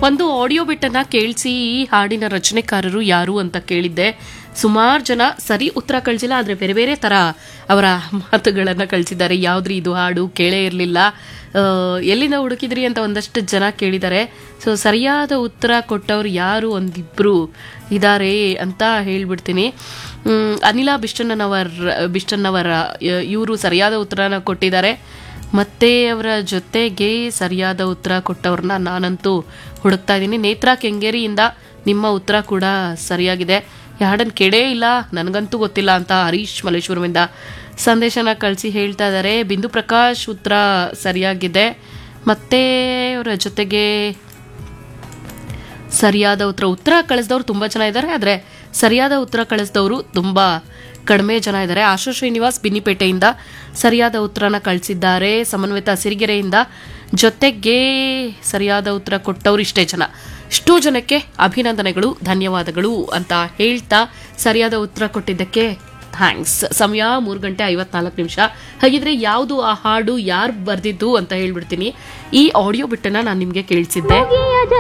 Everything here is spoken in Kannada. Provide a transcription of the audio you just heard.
ಒಂದು ಆಡಿಯೋ ಬಿಟ್ಟನ್ನ ಕೇಳಿಸಿ ಈ ಹಾಡಿನ ರಚನೆಕಾರರು ಯಾರು ಅಂತ ಕೇಳಿದ್ದೆ ಸುಮಾರು ಜನ ಸರಿ ಉತ್ತರ ಕಳಿಸಿಲ್ಲ ಆದರೆ ಬೇರೆ ಬೇರೆ ಥರ ಅವರ ಮಾತುಗಳನ್ನು ಕಳಿಸಿದ್ದಾರೆ ಯಾವ್ದ್ರಿ ಇದು ಹಾಡು ಕೇಳೇ ಇರಲಿಲ್ಲ ಎಲ್ಲಿಂದ ಹುಡುಕಿದ್ರಿ ಅಂತ ಒಂದಷ್ಟು ಜನ ಕೇಳಿದ್ದಾರೆ ಸೊ ಸರಿಯಾದ ಉತ್ತರ ಕೊಟ್ಟವ್ರು ಯಾರು ಒಂದಿಬ್ರು ಇದ್ದಾರೆ ಅಂತ ಹೇಳ್ಬಿಡ್ತೀನಿ ಮ್, ಅನಿಲ ಬಿಷ್ಟಣ್ಣನವರ್ ಬಿಷ್ಟಣ್ಣವರ ಇವರು ಸರಿಯಾದ ಉತ್ತರನ ಕೊಟ್ಟಿದ್ದಾರೆ ಮತ್ತೆ ಅವರ ಜೊತೆಗೆ ಸರಿಯಾದ ಉತ್ತರ ಕೊಟ್ಟವ್ರನ್ನ ನಾನಂತೂ ಹುಡುಕ್ತಾ ಇದ್ದೀನಿ ನೇತ್ರಾ ಕೆಂಗೇರಿಯಿಂದ ನಿಮ್ಮ ಉತ್ತರ ಕೂಡ ಸರಿಯಾಗಿದೆ ಈ ಹಾಡನ್ನು ಕೇಳೇ ಇಲ್ಲ ನನಗಂತೂ ಗೊತ್ತಿಲ್ಲ ಅಂತ ಹರೀಶ್ ಮಲ್ಲೇಶ್ವರಮಿಂದ ಸಂದೇಶನ ಕಳಿಸಿ ಹೇಳ್ತಾ ಇದ್ದಾರೆ ಬಿಂದು ಪ್ರಕಾಶ್ ಉತ್ತರ ಸರಿಯಾಗಿದೆ ಮತ್ತೆ ಅವರ ಜೊತೆಗೆ ಸರಿಯಾದ ಉತ್ತರ ಉತ್ತರ ಕಳಿಸಿದವರು ತುಂಬ ಜನ ಇದ್ದಾರೆ ಆದರೆ ಸರಿಯಾದ ಉತ್ತರ ಕಳಿಸಿದವರು ತುಂಬ ಕಡಿಮೆ ಜನ ಇದ್ದಾರೆ ಆಶಾ ಶ್ರೀನಿವಾಸ್ ಬಿನ್ನಿಪೇಟೆಯಿಂದ ಸರಿಯಾದ ಉತ್ತರನ ಕಳಿಸಿದ್ದಾರೆ ಸಮನ್ವಿತ ಸಿರಿಗೆರೆಯಿಂದ ಜೊತೆಗೆ ಸರಿಯಾದ ಉತ್ತರ ಕೊಟ್ಟವರು ಇಷ್ಟೇ ಜನ ಇಷ್ಟೂ ಜನಕ್ಕೆ ಅಭಿನಂದನೆಗಳು ಧನ್ಯವಾದಗಳು ಅಂತ ಹೇಳ್ತಾ ಸರಿಯಾದ ಉತ್ತರ ಕೊಟ್ಟಿದ್ದಕ್ಕೆ ಥ್ಯಾಂಕ್ಸ್ ಸಮಯ ಮೂರು ಗಂಟೆ ಐವತ್ನಾಲ್ಕು ನಿಮಿಷ ಹಾಗಿದ್ರೆ ಯಾವುದು ಆ ಹಾಡು ಯಾರು ಬರೆದಿದ್ದು ಅಂತ ಹೇಳ್ಬಿಡ್ತೀನಿ ಈ ಆಡಿಯೋ ಬಿಟ್ಟನ್ನ ನಾನು ನಿಮಗೆ ಕೇಳಿಸಿದ್ದೆ